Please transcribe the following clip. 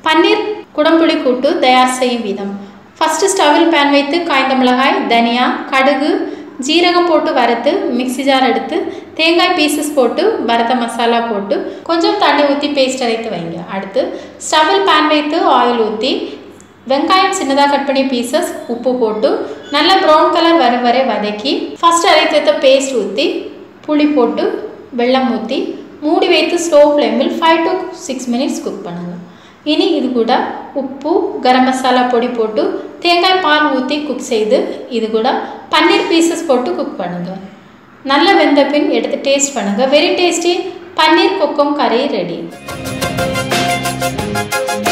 பன்னீர் குடம்புளி கூட்டு தயார் செய்யும் விதம் ஃபஸ்ட்டு ஸ்டவ்வில் பேன் வைத்து காய்ந்த மிளகாய் தனியா கடுகு ஜீரகம் போட்டு வறுத்து மிக்ஸி ஜார் எடுத்து தேங்காய் பீசஸ் போட்டு வறுத்த மசாலா போட்டு கொஞ்சம் தண்ணி ஊற்றி பேஸ்ட் அரைத்து வைங்க அடுத்து ஸ்டவ்வில் பேன் வைத்து ஆயில் ஊற்றி வெங்காயம் சின்னதாக கட் பண்ணி பீசஸ் உப்பு போட்டு நல்லா ப்ரௌன் கலர் வரும் வரை வதக்கி ஃபஸ்ட் அரைத்து வைத்த பேஸ்ட் ஊற்றி புளி போட்டு வெல்லம் ஊற்றி மூடி வைத்து ஸ்லோ ஃப்ளேமில் five to six minutes cook பண்ணுங்கள் இனி இது கூட உப்பு கரம் மசாலா பொடி போட்டு தேங்காய் பால் ஊற்றி குக் செய்து இது கூட பன்னீர் பீசஸ் போட்டு குக் பண்ணுங்கள் நல்ல வெந்த பின் எடுத்து டேஸ்ட் பண்ணுங்கள் வெரி டேஸ்டி பன்னீர் கொக்கம் கறி ரெடி